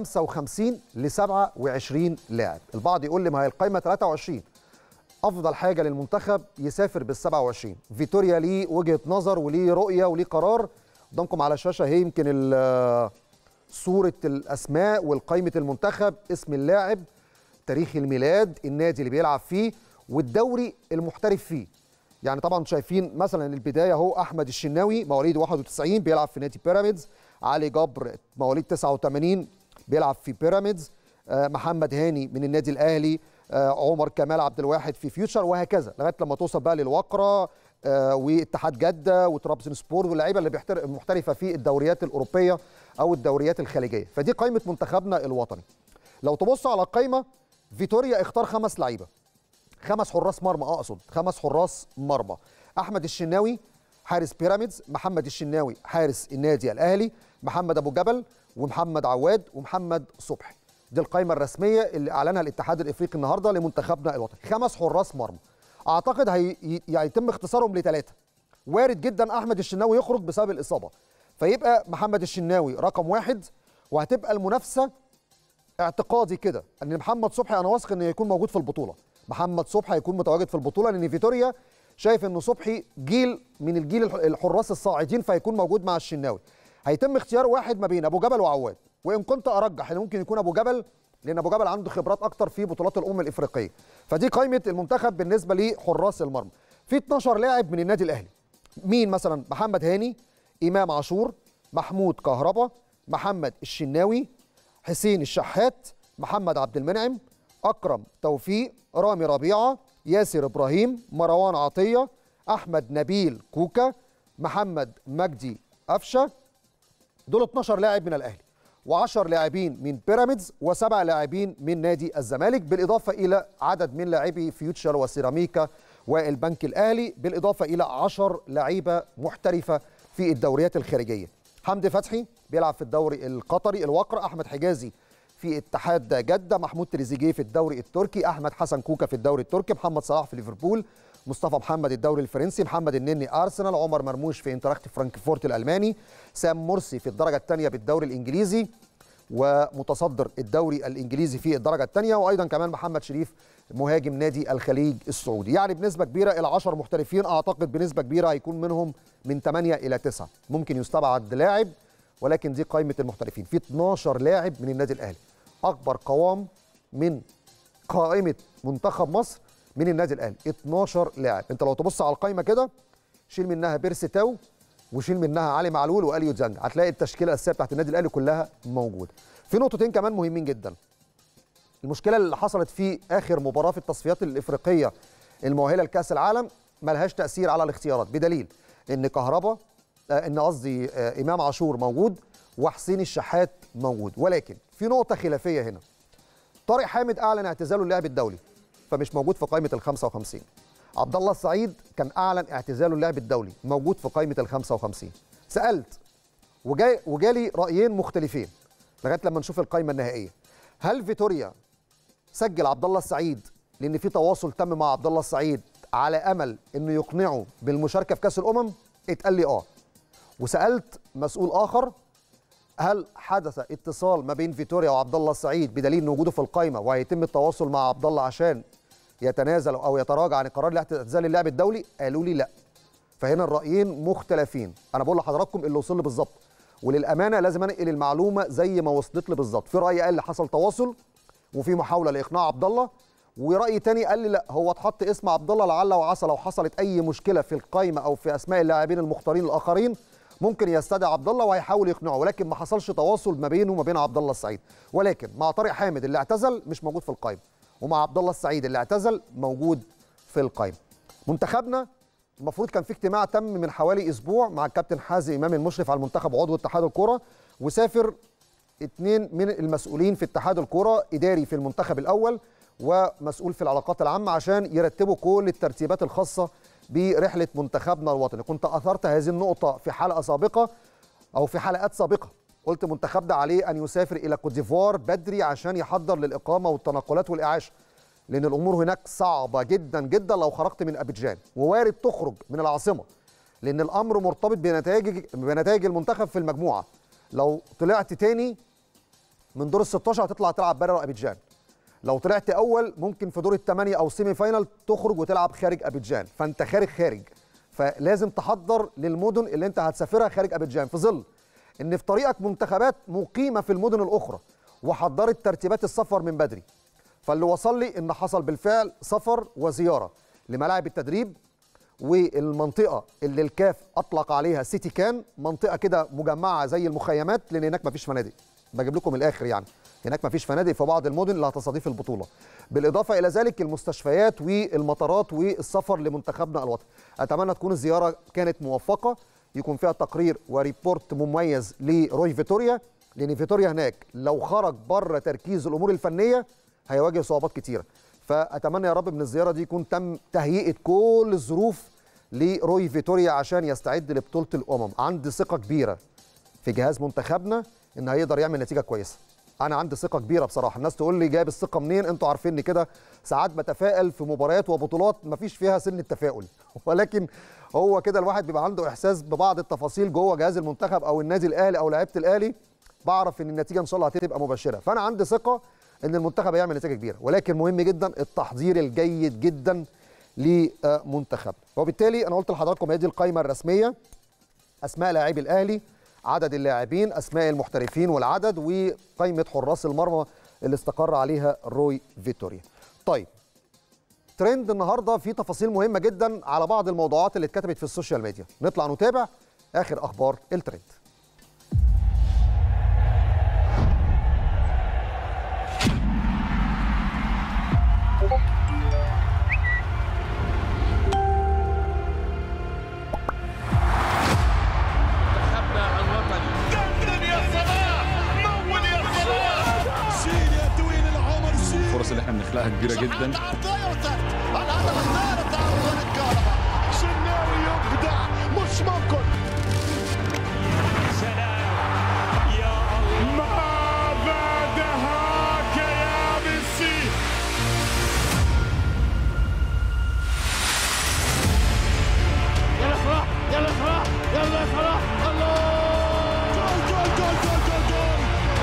55 ل 27 لاعب البعض يقول لي ما هي القائمه 23 افضل حاجه للمنتخب يسافر بال 27 فيتوريا ليه وجهه نظر وليه رؤيه وليه قرار قدامكم على الشاشه هي يمكن ال- صوره الاسماء والقائمه المنتخب اسم اللاعب تاريخ الميلاد النادي اللي بيلعب فيه والدوري المحترف فيه يعني طبعا شايفين مثلا البدايه اهو احمد الشناوي مواليد 91 بيلعب في نادي بيراميدز علي جبر مواليد 89 بيلعب في بيراميدز آه، محمد هاني من النادي الاهلي آه، عمر كمال عبد الواحد في فيوتشر وهكذا لغايه لما توصل بقى للوقره آه، واتحاد جده وترابزون سبور واللعيبه اللي بيحتر- المحترفه في الدوريات الاوروبيه او الدوريات الخليجيه فدي قائمه منتخبنا الوطني لو تبص على القائمه فيتوريا اختار خمس لعيبه خمس حراس مرمى اقصد خمس حراس مرمى احمد الشناوي حارس بيراميدز محمد الشناوي حارس النادي الاهلي محمد ابو جبل ومحمد عواد ومحمد صبحي دي القائمه الرسميه اللي اعلنها الاتحاد الافريقي النهارده لمنتخبنا الوطني خمس حراس مرمى اعتقد هي يتم اختصارهم لثلاثه وارد جدا احمد الشناوي يخرج بسبب الاصابه فيبقى محمد الشناوي رقم واحد وهتبقى المنافسه اعتقادي كده ان محمد صبحي انا واثق انه يكون موجود في البطوله محمد صبحي هيكون متواجد في البطوله لان فيتوريا شايف انه صبحي جيل من الجيل الح- الحراس الصاعدين فيكون موجود مع الشناوي هيتم اختيار واحد ما بين ابو جبل وعواد وان كنت ارجح ان ممكن يكون ابو جبل لان ابو جبل عنده خبرات اكتر في بطولات الامم الافريقيه فدي قائمه المنتخب بالنسبه لحراس المرمى في 12 لاعب من النادي الاهلي مين مثلا محمد هاني امام عاشور محمود كهربا محمد الشناوي حسين الشحات محمد عبد المنعم اكرم توفيق رامي ربيعه ياسر ابراهيم مروان عطيه احمد نبيل كوكا محمد مجدي قفشه دول 12 لاعب من الاهلي و10 لاعبين من بيراميدز وسبع لاعبين من نادي الزمالك بالاضافه الى عدد من لاعبي فيوتشر وسيراميكا والبنك الاهلي بالاضافه الى 10 لعيبه محترفه في الدوريات الخارجيه حمدي فتحي بيلعب في الدوري القطري الوقر احمد حجازي في اتحاد جده محمود تريزيجيه في الدوري التركي احمد حسن كوكا في الدوري التركي محمد صلاح في ليفربول مصطفى محمد الدوري الفرنسي محمد النني ارسنال عمر مرموش في انتراخت فرانكفورت الالماني سام مرسي في الدرجه الثانيه بالدوري الانجليزي ومتصدر الدوري الانجليزي في الدرجه الثانيه وايضا كمان محمد شريف مهاجم نادي الخليج السعودي يعني بنسبه كبيره الى 10 محترفين اعتقد بنسبه كبيره هيكون منهم من 8 الى 9 ممكن يستبعد لاعب ولكن دي قائمه المحترفين في 12 لاعب من النادي الاهلي اكبر قوام من قائمه منتخب مصر من النادي الاهلي 12 لاعب انت لو تبص على القائمه كده شيل منها بيرسي تاو وشيل منها علي معلول واليو ديانج هتلاقي التشكيله الاساسيه بتاعت النادي الاهلي كلها موجوده في نقطتين كمان مهمين جدا المشكله اللي حصلت في اخر مباراه في التصفيات الافريقيه المؤهله لكاس العالم ملهاش تاثير على الاختيارات بدليل ان كهربا آه، ان قصدي آه، امام عاشور موجود وحسين الشحات موجود ولكن في نقطه خلافيه هنا طارق حامد اعلن اعتزاله اللعب الدولي فمش موجود في قائمه ال 55 عبد الله السعيد كان اعلن اعتزاله اللعب الدولي موجود في قائمه ال 55 سالت وجاي وجالي رايين مختلفين لغايه لما نشوف القائمه النهائيه هل فيتوريا سجل عبد الله السعيد لان في تواصل تم مع عبد الله السعيد على امل انه يقنعه بالمشاركه في كاس الامم اتقال لي اه وسالت مسؤول اخر هل حدث اتصال ما بين فيتوريا وعبد الله السعيد بدليل ان وجوده في القائمه وهيتم التواصل مع عبد الله عشان يتنازل او يتراجع عن قرار اعتزال اللعب الدولي قالوا لي لا فهنا الرايين مختلفين انا بقول لحضراتكم اللي وصل لي بالظبط وللامانه لازم انقل المعلومه زي ما وصلت لي بالظبط في راي قال لي حصل تواصل وفي محاوله لاقناع عبد الله وراي تاني قال لي لا هو اتحط اسم عبد الله لعل وعسى لو حصلت اي مشكله في القائمه او في اسماء اللاعبين المختارين الاخرين ممكن يستدعي عبد الله وهيحاول يقنعه ولكن ما حصلش تواصل ما بينه وما بين عبد الله السعيد ولكن مع طارق حامد اللي اعتزل مش موجود في القائمه ومع عبد الله السعيد اللي اعتزل موجود في القائمه منتخبنا المفروض كان في اجتماع تم من حوالي اسبوع مع الكابتن حازم امام المشرف على المنتخب عضو اتحاد الكره وسافر اثنين من المسؤولين في اتحاد الكره اداري في المنتخب الاول ومسؤول في العلاقات العامه عشان يرتبوا كل الترتيبات الخاصه برحله منتخبنا الوطني كنت اثرت هذه النقطه في حلقه سابقه او في حلقات سابقه قلت منتخبنا عليه ان يسافر الى كوت ديفوار بدري عشان يحضر للاقامه والتنقلات والاعاشه لان الامور هناك صعبه جدا جدا لو خرجت من ابيجان ووارد تخرج من العاصمه لان الامر مرتبط بنتائج بنتائج المنتخب في المجموعه لو طلعت تاني من دور ال 16 هتطلع تلعب بره ابيجان لو طلعت اول ممكن في دور الثمانيه او سيمي فاينال تخرج وتلعب خارج ابيجان فانت خارج خارج فلازم تحضر للمدن اللي انت هتسافرها خارج ابيجان في ظل ان في طريقك منتخبات مقيمه في المدن الاخرى وحضرت ترتيبات السفر من بدري فاللي وصل لي ان حصل بالفعل سفر وزياره لملاعب التدريب والمنطقه اللي الكاف اطلق عليها سيتي كان منطقه كده مجمعه زي المخيمات لان هناك مفيش فنادق بجيب لكم الاخر يعني هناك مفيش فنادق في بعض المدن اللي هتستضيف البطوله بالاضافه الى ذلك المستشفيات والمطارات والسفر لمنتخبنا الوطني اتمنى تكون الزياره كانت موفقه يكون فيها تقرير وريبورت مميز لروي فيتوريا لان فيتوريا هناك لو خرج بره تركيز الامور الفنيه هيواجه صعوبات كتيره فاتمنى يا رب من الزياره دي يكون تم تهيئه كل الظروف لروي فيتوريا عشان يستعد لبطوله الامم عندي ثقه كبيره في جهاز منتخبنا ان هيقدر يعمل نتيجه كويسه انا عندي ثقه كبيره بصراحه الناس تقول لي جايب الثقه منين انتوا عارفيني كده ساعات بتفائل في مباريات وبطولات مفيش فيها سن التفاؤل ولكن هو كده الواحد بيبقى عنده احساس ببعض التفاصيل جوه جهاز المنتخب او النادي الاهلي او لعيبه الاهلي بعرف ان النتيجه ان شاء الله هتبقى مبشره فانا عندي ثقه ان المنتخب هيعمل نتيجه كبيره ولكن مهم جدا التحضير الجيد جدا لمنتخب وبالتالي انا قلت لحضراتكم هي دي القائمه الرسميه اسماء لاعبي الاهلي عدد اللاعبين اسماء المحترفين والعدد وقائمه حراس المرمى اللي استقر عليها روي فيتوريا طيب ترند النهارده في تفاصيل مهمه جدا على بعض الموضوعات اللي اتكتبت في السوشيال ميديا نطلع نتابع اخر اخبار الترند منتخبنا الوطني دندن يا صلاح مول يا صلاح شيل يا طويل العمر شيل الفرص اللي احنا بنخلقها كبيره جدا الهدف الثالث تعرض للكهرباء شناوي يبدع مش ممكن ما بعدهاك يا ميسي يلا صلاح يلا صلاح يلا صلاح الله جول جول جول جول جول جول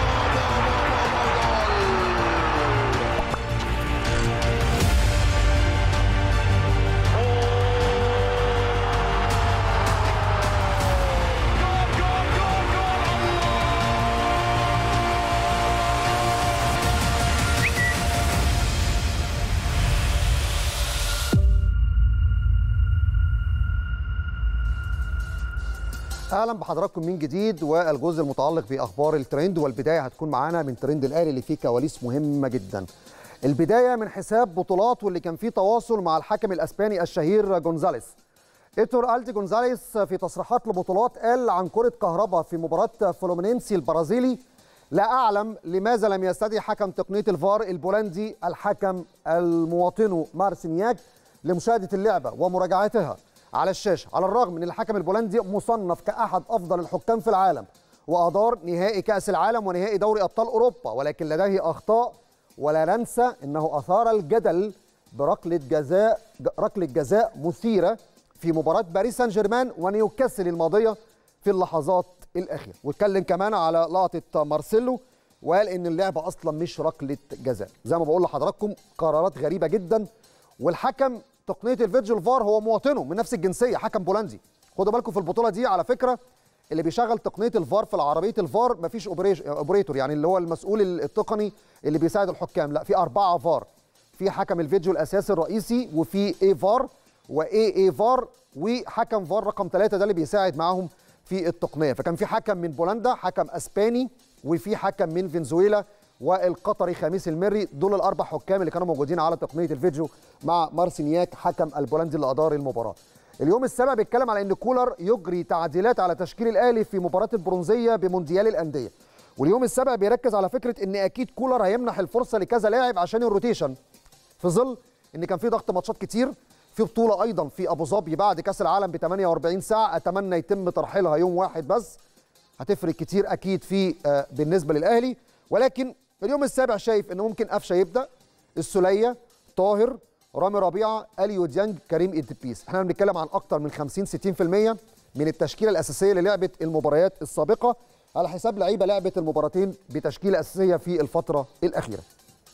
اهلا بحضراتكم من جديد والجزء المتعلق باخبار الترند والبدايه هتكون معانا من ترند الاهلي اللي فيه كواليس مهمه جدا. البدايه من حساب بطولات واللي كان فيه تواصل مع الحكم الاسباني الشهير جونزاليس. ايتور التي جونزاليس في تصريحات لبطولات قال عن كره كهرباء في مباراه فلومينينسي البرازيلي لا اعلم لماذا لم يستدعي حكم تقنيه الفار البولندي الحكم المواطن مارسينياك لمشاهده اللعبه ومراجعتها على الشاشه على الرغم من الحكم البولندي مصنف كاحد افضل الحكام في العالم وادار نهائي كاس العالم ونهائي دوري ابطال اوروبا ولكن لديه اخطاء ولا ننسى انه اثار الجدل بركله جزاء ركله جزاء مثيره في مباراه باريس سان جيرمان ونيوكاسل الماضيه في اللحظات الاخيره واتكلم كمان على لقطه مارسيلو وقال ان اللعبه اصلا مش ركله جزاء زي ما بقول لحضراتكم قرارات غريبه جدا والحكم تقنيه الفيديو الفار هو مواطنه من نفس الجنسيه حكم بولندي خدوا بالكم في البطوله دي على فكره اللي بيشغل تقنيه الفار في العربيه الفار مفيش أوبريش- اوبريتور يعني اللي هو المسؤول التقني اللي بيساعد الحكام لا في اربعه فار في حكم الفيديو الاساسي الرئيسي وفي اي فار واي اي فار وحكم فار رقم ثلاثة ده اللي بيساعد معاهم في التقنيه فكان في حكم من بولندا حكم اسباني وفي حكم من فنزويلا والقطري خميس المري دول الاربع حكام اللي كانوا موجودين على تقنيه الفيديو مع مارسينياك حكم البولندي اللي ادار المباراه اليوم السابع بيتكلم على ان كولر يجري تعديلات على تشكيل الاهلي في مباراه البرونزيه بمونديال الانديه واليوم السابع بيركز على فكره ان اكيد كولر هيمنح الفرصه لكذا لاعب عشان الروتيشن في ظل ان كان في ضغط ماتشات كتير في بطوله ايضا في ابو ظبي بعد كاس العالم ب 48 ساعه اتمنى يتم ترحيلها يوم واحد بس هتفرق كتير اكيد في آه، بالنسبه للاهلي ولكن اليوم السابع شايف ان ممكن قفشه يبدا السوليه طاهر رامي ربيعه اليو ديانج كريم ادبيس احنا بنتكلم عن اكتر من 50 60% من التشكيله الاساسيه اللي لعبت المباريات السابقه على حساب لعيبه لعبت المباراتين بتشكيله اساسيه في الفتره الاخيره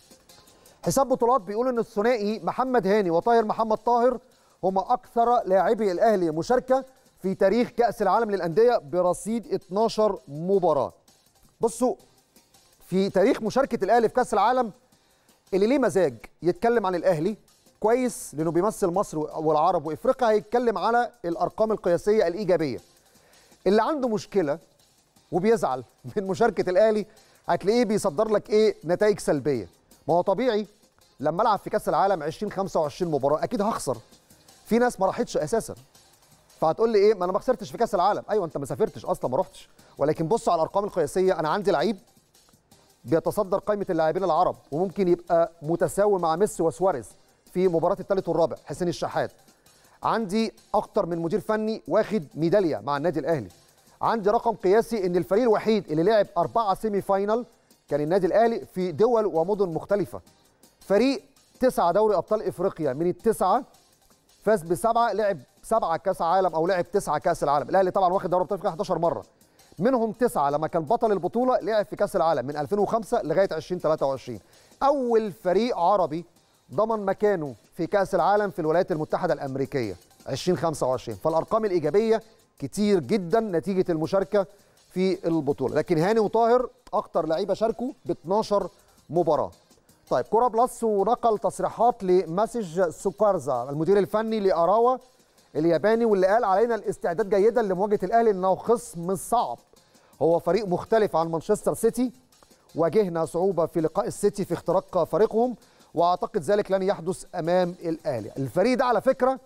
حساب بطولات بيقول ان الثنائي محمد هاني وطاهر محمد طاهر هما اكثر لاعبي الاهلي مشاركه في تاريخ كاس العالم للانديه برصيد 12 مباراه بصوا في تاريخ مشاركه الاهلي في كاس العالم اللي ليه مزاج يتكلم عن الاهلي كويس لانه بيمثل مصر والعرب وافريقيا هيتكلم على الارقام القياسيه الايجابيه اللي عنده مشكله وبيزعل من مشاركه الاهلي هتلاقيه بيصدر لك ايه نتائج سلبيه ما هو طبيعي لما العب في كاس العالم 20 25 مباراه اكيد هخسر في ناس ما راحتش اساسا فهتقول لي ايه ما انا ما خسرتش في كاس العالم ايوه انت ما سافرتش اصلا ما رحتش ولكن بص على الارقام القياسيه انا عندي لعيب بيتصدر قائمه اللاعبين العرب وممكن يبقى متساوي مع ميسي وسواريز في مباراه الثالث والرابع حسين الشحات عندي اكتر من مدير فني واخد ميداليه مع النادي الاهلي عندي رقم قياسي ان الفريق الوحيد اللي لعب أربعة سيمي فاينال كان النادي الاهلي في دول ومدن مختلفه فريق تسعة دوري ابطال افريقيا من التسعه فاز بسبعه لعب سبعه كاس عالم او لعب تسعه كاس العالم الاهلي طبعا واخد دوري ابطال افريقيا 11 مره منهم تسعه لما كان بطل البطوله لعب في كاس العالم من 2005 لغايه 2023 اول فريق عربي ضمن مكانه في كاس العالم في الولايات المتحده الامريكيه 2025 فالارقام الايجابيه كتير جدا نتيجه المشاركه في البطوله لكن هاني وطاهر اكتر لعيبه شاركوا ب 12 مباراه طيب كوره بلس ونقل تصريحات لماسج سوكارزا المدير الفني لاراوا الياباني واللي قال علينا الاستعداد جيدا لمواجهه الاهلي انه خصم صعب هو فريق مختلف عن مانشستر سيتي واجهنا صعوبه في لقاء السيتي في اختراق فريقهم واعتقد ذلك لن يحدث امام الاهلي الفريق ده على فكره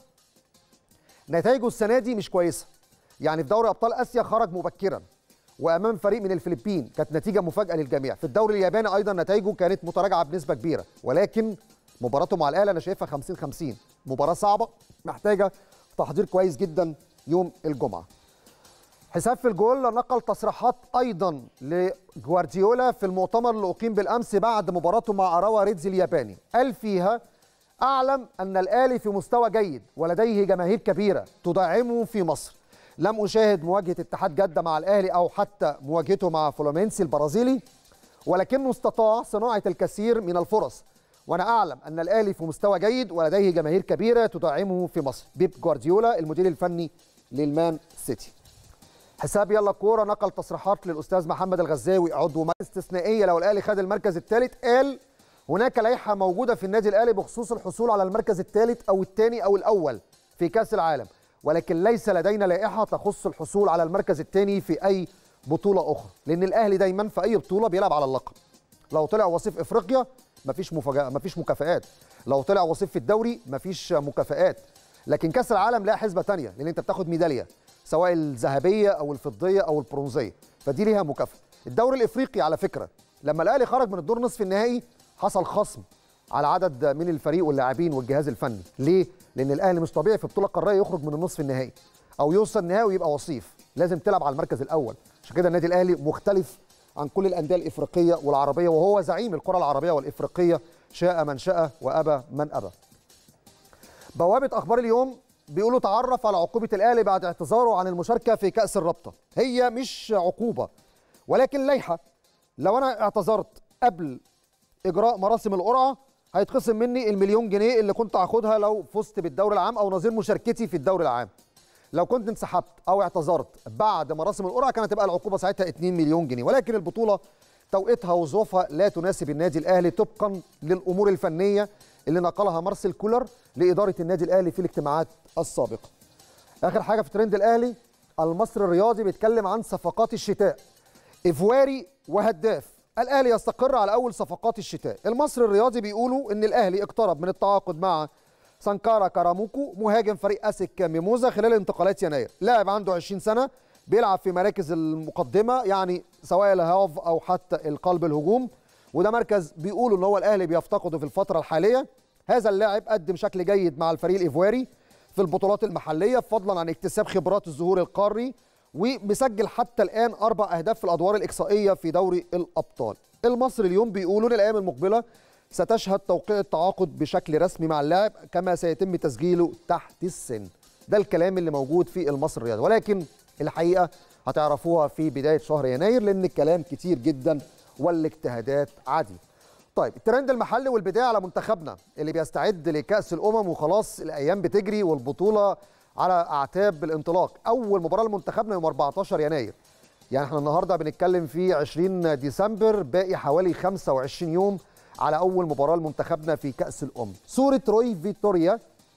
نتائجه السنه دي مش كويسه يعني في دوري ابطال اسيا خرج مبكرا وامام فريق من الفلبين كانت نتيجه مفاجاه للجميع في الدوري الياباني ايضا نتائجه كانت متراجعه بنسبه كبيره ولكن مباراته مع الاهلي انا شايفها 50 50 مباراه صعبه محتاجه تحضير كويس جدا يوم الجمعه حساب في الجول نقل تصريحات ايضا لجوارديولا في المؤتمر اللي اقيم بالامس بعد مباراته مع اراوا ريدز الياباني قال فيها اعلم ان الاهلي في مستوى جيد ولديه جماهير كبيره تدعمه في مصر لم اشاهد مواجهه اتحاد جده مع الاهلي او حتى مواجهته مع فلومينسي البرازيلي ولكنه استطاع صناعه الكثير من الفرص وانا اعلم ان الاهلي في مستوى جيد ولديه جماهير كبيره تدعمه في مصر بيب جوارديولا المدير الفني للمان سيتي حساب يلا كوره نقل تصريحات للاستاذ محمد الغزاوي عضو مجلس استثنائيه لو الاهلي خد المركز الثالث قال هناك لائحه موجوده في النادي الاهلي بخصوص الحصول على المركز الثالث او الثاني او الاول في كاس العالم ولكن ليس لدينا لائحه تخص الحصول على المركز الثاني في اي بطوله اخرى لان الاهلي دايما في اي بطوله بيلعب على اللقب لو طلع وصيف افريقيا مفيش مفاجاه مفيش مكافآت لو طلع وصيف في الدوري مفيش مكافآت لكن كاس العالم لها حسبه ثانيه لان انت بتاخد ميداليه سواء الذهبيه او الفضيه او البرونزيه فدي ليها مكافاه الدوري الافريقي على فكره لما الاهلي خرج من الدور نصف النهائي حصل خصم على عدد من الفريق واللاعبين والجهاز الفني ليه لان الاهلي مش طبيعي في بطوله قاريه يخرج من النصف النهائي او يوصل النهائي ويبقى وصيف لازم تلعب على المركز الاول عشان كده النادي الاهلي مختلف عن كل الانديه الافريقيه والعربيه وهو زعيم الكره العربيه والافريقيه شاء من شاء وابى من ابى بوابه اخبار اليوم بيقولوا تعرف على عقوبه الاهلي بعد اعتذاره عن المشاركه في كاس الرابطه هي مش عقوبه ولكن لائحه لو انا اعتذرت قبل اجراء مراسم القرعه هيتخصم مني المليون جنيه اللي كنت هاخدها لو فزت بالدوري العام او نظير مشاركتي في الدوري العام لو كنت انسحبت او اعتذرت بعد مراسم القرعه كانت تبقى العقوبه ساعتها 2 مليون جنيه ولكن البطوله توقيتها وظروفها لا تناسب النادي الاهلي طبقا للامور الفنيه اللي نقلها مارسيل كولر لاداره النادي الاهلي في الاجتماعات السابقه. اخر حاجه في ترند الاهلي المصري الرياضي بيتكلم عن صفقات الشتاء. افواري وهداف الاهلي يستقر على اول صفقات الشتاء. المصري الرياضي بيقولوا ان الاهلي اقترب من التعاقد مع سانكارا كاراموكو مهاجم فريق اسك ميموزا خلال انتقالات يناير. لاعب عنده 20 سنه بيلعب في مراكز المقدمه يعني سواء الهاف او حتى القلب الهجوم وده مركز بيقولوا ان هو الاهلي بيفتقده في الفتره الحاليه هذا اللاعب قدم شكل جيد مع الفريق الايفواري في البطولات المحليه فضلا عن اكتساب خبرات الظهور القاري ومسجل حتى الان اربع اهداف في الادوار الاقصائيه في دوري الابطال المصري اليوم بيقولوا ان الايام المقبله ستشهد توقيع التعاقد بشكل رسمي مع اللاعب كما سيتم تسجيله تحت السن ده الكلام اللي موجود في المصري الرياضي ولكن الحقيقه هتعرفوها في بدايه شهر يناير لان الكلام كتير جدا والاجتهادات عادي طيب الترند المحلي والبدايه على منتخبنا اللي بيستعد لكاس الامم وخلاص الايام بتجري والبطوله على اعتاب الانطلاق اول مباراه لمنتخبنا يوم 14 يناير يعني احنا النهارده بنتكلم في 20 ديسمبر باقي حوالي 25 يوم على اول مباراه لمنتخبنا في كاس الامم صوره روي فيتوريا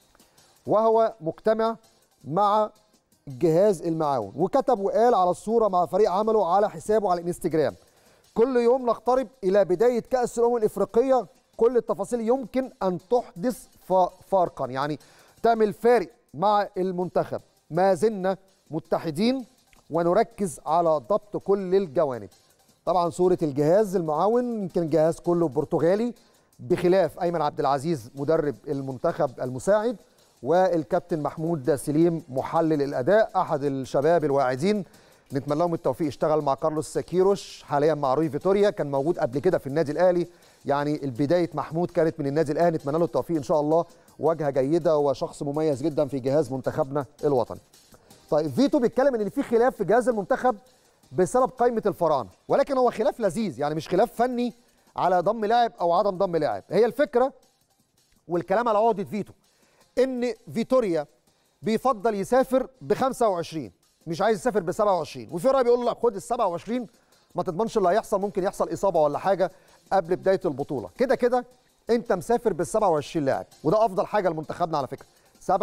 وهو مجتمع مع الجهاز المعاون وكتب وقال على الصوره مع فريق عمله على حسابه على الانستجرام كل يوم نقترب الى بدايه كاس الامم الافريقيه كل التفاصيل يمكن ان تحدث ف- فارقا يعني تعمل فارق مع المنتخب ما زلنا متحدين ونركز على ضبط كل الجوانب طبعا صوره الجهاز المعاون يمكن الجهاز كله برتغالي بخلاف ايمن عبد العزيز مدرب المنتخب المساعد والكابتن محمود سليم محلل الاداء احد الشباب الواعدين نتمنى لهم التوفيق اشتغل مع كارلوس ساكيروش حاليا مع روي فيتوريا كان موجود قبل كده في النادي الاهلي يعني البدايه محمود كانت من النادي الاهلي نتمنى له التوفيق ان شاء الله واجهه جيده وشخص مميز جدا في جهاز منتخبنا الوطني طيب فيتو بيتكلم ان في خلاف في جهاز المنتخب بسبب قائمه الفراعنه ولكن هو خلاف لذيذ يعني مش خلاف فني على ضم لاعب او عدم ضم لاعب هي الفكره والكلام على عقده فيتو ان فيتوريا بيفضل يسافر ب 25 مش عايز يسافر ب 27 وفي راي بيقول له لا خد ال 27 ما تضمنش اللي هيحصل ممكن يحصل اصابه ولا حاجه قبل بدايه البطوله كده كده انت مسافر بال 27 لاعب وده افضل حاجه لمنتخبنا على فكره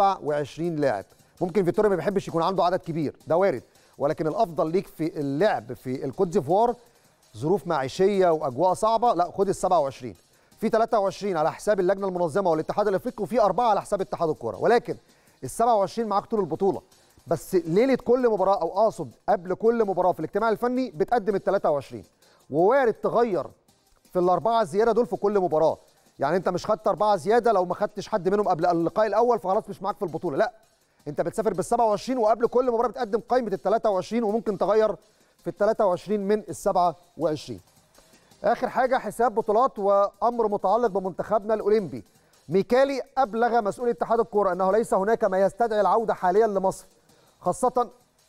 27 لاعب ممكن فيتوريا ما بيحبش يكون عنده عدد كبير ده وارد ولكن الافضل ليك في اللعب في الكوت ديفوار ظروف معيشيه واجواء صعبه لا خد ال 27 في 23 على حساب اللجنه المنظمه والاتحاد الافريقي وفي اربعه على حساب اتحاد الكوره ولكن ال 27 معاك طول البطوله بس ليله كل مباراه او اقصد قبل كل مباراه في الاجتماع الفني بتقدم ال 23 ووارد تغير في الاربعه الزياده دول في كل مباراه يعني انت مش خدت اربعه زياده لو ما خدتش حد منهم قبل اللقاء الاول فخلاص مش معاك في البطوله لا انت بتسافر بال 27 وقبل كل مباراه بتقدم قائمه ال 23 وممكن تغير في ال 23 من ال 27 اخر حاجه حساب بطولات وامر متعلق بمنتخبنا الاولمبي ميكالي ابلغ مسؤول اتحاد الكوره انه ليس هناك ما يستدعي العوده حاليا لمصر خاصه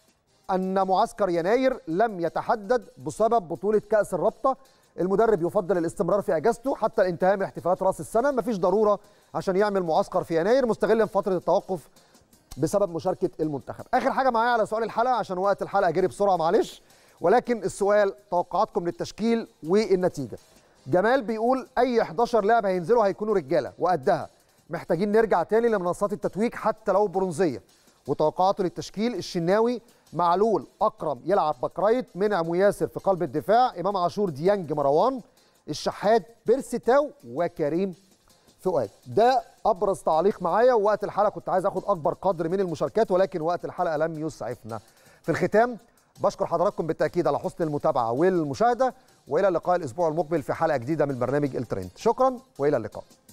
ان معسكر يناير لم يتحدد بسبب بطوله كاس الرابطه المدرب يفضل الاستمرار في اجازته حتى الانتهاء من احتفالات راس السنه مفيش ضروره عشان يعمل معسكر في يناير مستغلا فتره التوقف بسبب مشاركه المنتخب اخر حاجه معايا على سؤال الحلقه عشان وقت الحلقه جري بسرعه معلش ولكن السؤال توقعاتكم للتشكيل والنتيجه جمال بيقول اي 11 لاعب هينزلوا هيكونوا رجاله وقدها محتاجين نرجع تاني لمنصات التتويج حتى لو برونزيه وتوقعاته للتشكيل الشناوي معلول اكرم يلعب باك رايت منعم وياسر في قلب الدفاع امام عاشور ديانج مروان الشحات بيرسي تاو وكريم فؤاد ده ابرز تعليق معايا ووقت الحلقه كنت عايز اخد اكبر قدر من المشاركات ولكن وقت الحلقه لم يسعفنا في الختام بشكر حضراتكم بالتاكيد على حسن المتابعه والمشاهده والى اللقاء الاسبوع المقبل في حلقه جديده من برنامج الترند شكرا والى اللقاء